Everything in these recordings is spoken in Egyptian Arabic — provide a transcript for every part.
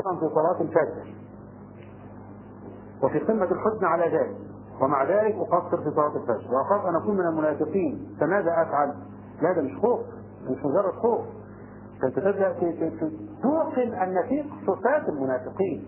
خاصة في صلاة الفجر وفي قمة الحزن على ذلك ومع ذلك أقصر في صلاة الفجر وأخاف أن أكون من المنافقين فماذا أفعل؟ لا ده مش خوف مش مجرد خوف فأنت تبدأ توقن أن فيك صفات المنافقين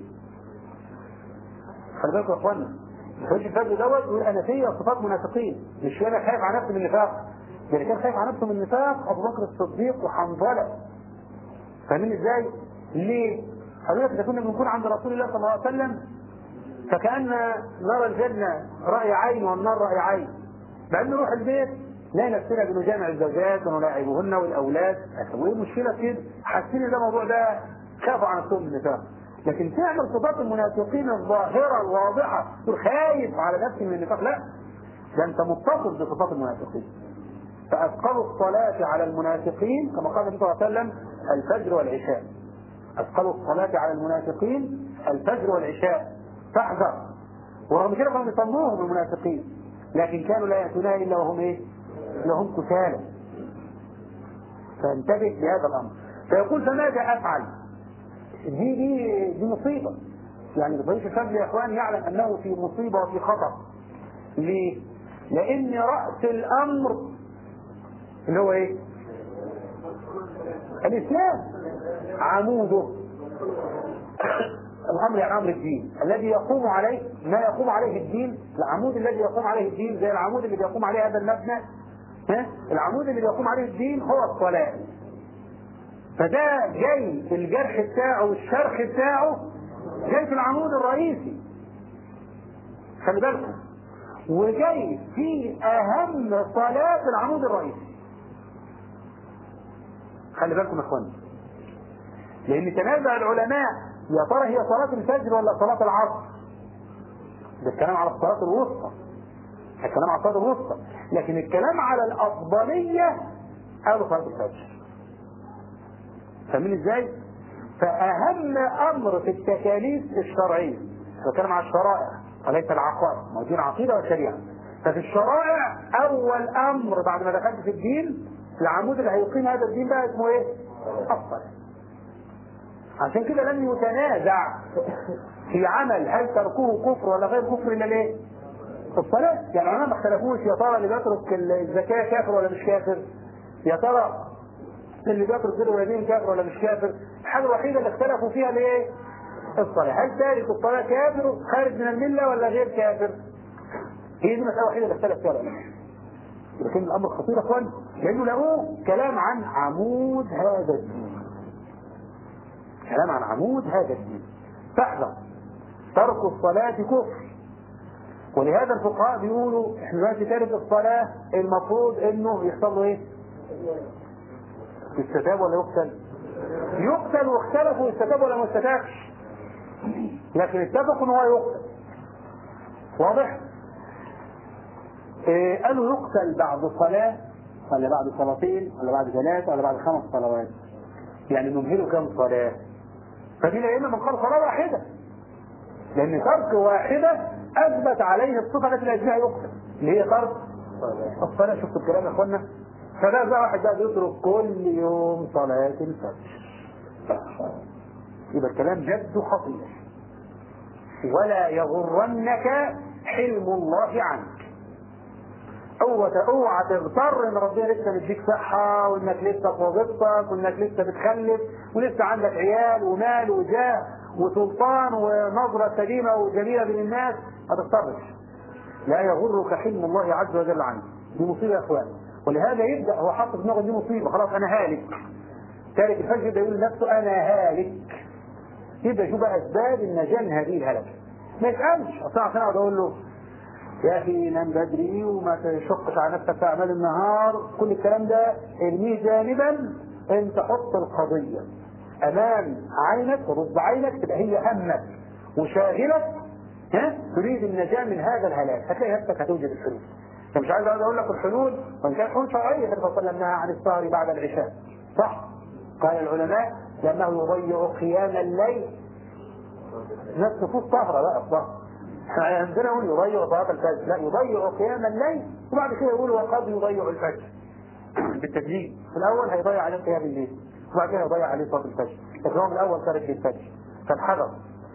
خلي بالكم يا اخوانا الحج الفجر دوت يقول انا فيا صفات منافقين مش انا خايف على نفسي من النفاق ده اللي كان خايف على نفسه من النفاق ابو بكر الصديق وحنظله فاهمين ازاي؟ ليه؟ قالوا لك اذا كنا بنكون عند رسول الله صلى الله عليه وسلم فكأن نرى الجنة رأي عين والنار رأي عين بعدين نروح البيت نلاقي نفسنا بنجامع الزوجات ونلاعبهن والاولاد وايه المشكله في كده؟ حاسين ان ده الموضوع ده خافوا على نفسهم من النفاق لكن تعمل صفات المنافقين الظاهره الواضحه تقول خايف على نفسي من النفاق لا ده انت متصل بصفات المنافقين فاثقلوا الصلاه على المنافقين كما قال النبي صلى الله عليه وسلم الفجر والعشاء اثقلوا الصلاه على المنافقين الفجر والعشاء فاحذر ورغم كده كانوا بيصلوهم المنافقين لكن كانوا لا ياتونها الا وهم ايه؟ الا هم كسالى فانتبه لهذا الامر فيقول فماذا افعل؟ دي دي دي مصيبه يعني ضيف الفجر يا اخوان يعلم انه في مصيبه وفي خطر ليه؟ لان راس الامر اللي هو ايه؟ الاسلام عموده الامر يعني امر الدين الذي يقوم عليه ما يقوم عليه الدين العمود الذي يقوم عليه الدين زي العمود اللي بيقوم عليه هذا المبنى ها العمود اللي بيقوم عليه الدين هو الصلاه فده جاي في الجرح بتاعه والشرح بتاعه جاي في العمود الرئيسي خلي بالكم وجاي في اهم صلاه العمود الرئيسي خلي بالكم يا اخوانا لان تنازع العلماء يا ترى هي صلاة الفجر ولا صلاة العصر؟ ده الكلام على الصلاة الوسطى. الكلام على الصلاة الوسطى، لكن الكلام على الأفضلية قالوا صلاة الفجر. فاهمين ازاي؟ فأهم أمر في التكاليف الشرعية، بتكلم على الشرائع وليس العقائد، ما دي عقيدة وشريعة. ففي الشرائع أول أمر بعد ما دخلت في الدين العمود اللي هيقيم هذا الدين بقى اسمه إيه؟ الصلاة. عشان كده لم يتنازع في عمل هل تركوه كفر ولا غير كفر الا ليه؟ الصلاة يعني العلماء ما اختلفوش يا ترى اللي بيترك الزكاة كافر ولا مش كافر؟ يا ترى اللي بيترك بر الوالدين كافر ولا مش كافر؟ الحاجة الوحيدة اللي اختلفوا فيها ليه؟ الصلاة، هل تارك الصلاة كافر خارج من الملة ولا غير كافر؟ هي دي المسألة الوحيدة اللي اختلف فيها العلماء. لكن الأمر خطير يا اخوان لأنه له كلام عن عمود هذا الدين. كلام عن عمود هذا الدين فاحذر ترك الصلاة كفر ولهذا الفقهاء بيقولوا احنا دلوقتي تارك الصلاة المفروض انه يحصل له ايه؟ يستتاب ولا يقتل؟ يقتل واختلفوا يستتاب ولا ما يستتابش لكن اتفقوا ان هو يقتل واضح؟ إيه قالوا يقتل بعد صلاة ولا بعد صلاتين ولا بعد ثلاثة ولا بعد خمس صلوات يعني نمهله كم صلاة فدي لأن من قال صلاة واحدة لأن ترك واحدة أثبت عليه الصفة التي لا يجبها يقتل اللي هي ترك الصلاة شفتوا الكلام يا اخوانا فده بقى واحد بقى بيترك كل يوم صلاة الفجر يبقى الكلام جد خطير ولا يغرنك حلم الله عنك اوعى اوعى تغتر ان ربنا لسه مديك صحه وانك لسه في وظيفتك وانك لسه بتخلف ولسه عندك عيال ومال وجاه وسلطان ونظره سليمه وجميله بين الناس ما تغترش لا يغرك حلم الله عز وجل عنك دي مصيبه يا اخوان ولهذا يبدا هو حاطط في دماغه دي مصيبه خلاص انا هالك تارك الفجر ده يقول لنفسه انا هالك يبدا يشوف بقى اسباب النجاه من هذه الهلكه ما يسالش اصل عشان اقعد اقول له يا اخي نام بدري وما تشقش على نفسك في اعمال النهار كل الكلام ده ارميه جانبا انت حط القضيه امام عينك ورد عينك تبقى هي همك وشاغلك ها تريد النجاه من هذا الهلاك هتلاقي نفسك هتوجد الحلول انت مش عايز اقول لك الحلول وان كانت حلول شرعيه النبي صلى الله عليه وسلم نهى عن السهر بعد العشاء صح قال العلماء لانه يضيع قيام الليل ناس نفوس سهره بقى السهر احنا عندنا يقول يضيع صلاه الفجر لا يضيع قيام الليل وبعد كده يقول وقد يضيع الفجر بالتدريج في الاول هيضيع عليه قيام الليل وبعد كده يضيع عليه صلاه الفجر لكن هو من الاول ترك الفجر فالحذر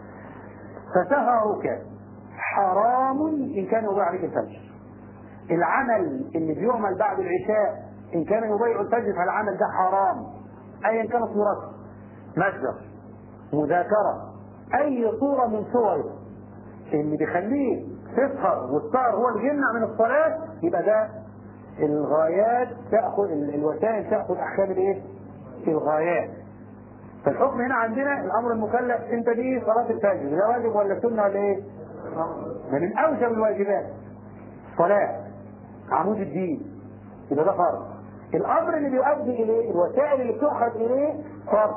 فسهرك حرام إن كان يضيع عليك الفجر العمل اللي بيعمل بعد العشاء إن كان يضيع الفجر فالعمل ده حرام أيا كانت مرته متجر مذاكرة أي صورة من صوره اللي بيخليه تسهر والسهر هو اللي يمنع من الصلاة يبقى ده الغايات تأخذ الوسائل تأخذ أحكام الإيه؟ الغايات فالحكم هنا عندنا الأمر المكلف أنت دي صلاة الفجر ده واجب ولا سنة ولا إيه؟ ده من أوجب الواجبات صلاة عمود الدين يبقى ده فرض الأمر اللي بيؤدي إليه الوسائل اللي بتؤخذ إليه فرض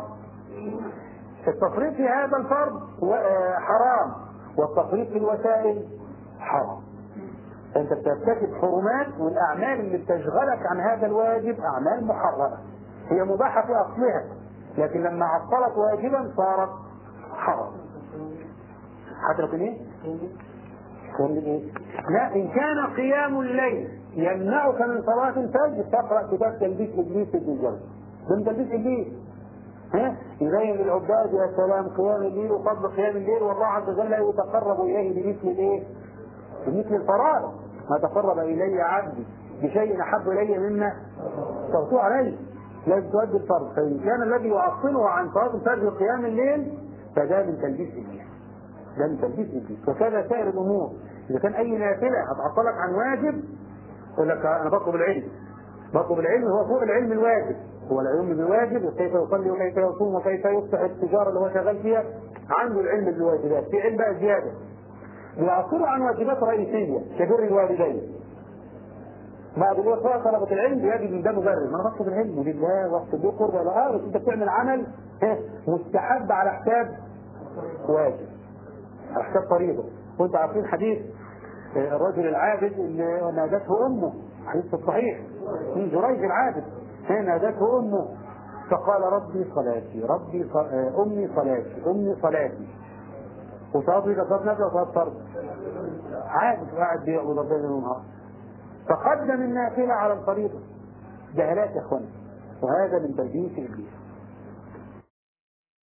التفريط في هذا الفرض حرام والتفريط في الوسائل حرام فانت بترتكب حرمات والاعمال اللي بتشغلك عن هذا الواجب اعمال محرمه هي مباحه في اصلها لكن لما عطلت واجبا صارت حرام حضرتك ايه؟ كان ايه؟ لا ان كان قيام الليل يمنعك من صلاه الفجر تقرا كتاب تلبيس ابليس ابن الجوزي ده تلبيس ابليس ها يبين للعباد يا سلام قيام الليل وفضل قيام الليل والله عز وجل يتقرب اليه بمثل الايه؟ بمثل الفرائض ما تقرب الي عبدي بشيء احب الي مما صرته عليه لازم تؤدي الفرض فان كان الذي يعطله عن صلاه الفجر وقيام الليل فده من تلبيس ابليس ده من تلبيس ابليس وكذا سائر الامور اذا كان اي نافله هتعطلك عن واجب يقول لك انا بطلب العلم بطلب العلم هو فوق العلم الواجب هو العلم بالواجب وكيف يصلي وكيف يصوم وكيف يفتح التجاره اللي هو شغال فيها عنده العلم بالواجبات في علم بقى زياده بيعصره عن واجبات رئيسيه كبر الوالدين بعد ما يقرا طلبه العلم بيجد ان ده مبرر ما انا بطلب العلم لله واكتب له قرب ولا اه بس انت بتعمل عمل مستحب على حساب واجب على حساب فريضه وانتوا عارفين حديث الرجل العابد اللي نادته امه حديث الصحيح من جريج العابد نادته امه فقال ربي صلاتي ربي ص... امي صلاتي امي صلاتي وصلاه اذا صلاه نفسه وصلاه فرض عابد وقاعد بيعبد ربنا ليل ونهار فقدم النافله على الفريضه جهلات يا اخوانا وهذا من تلبيس ابليس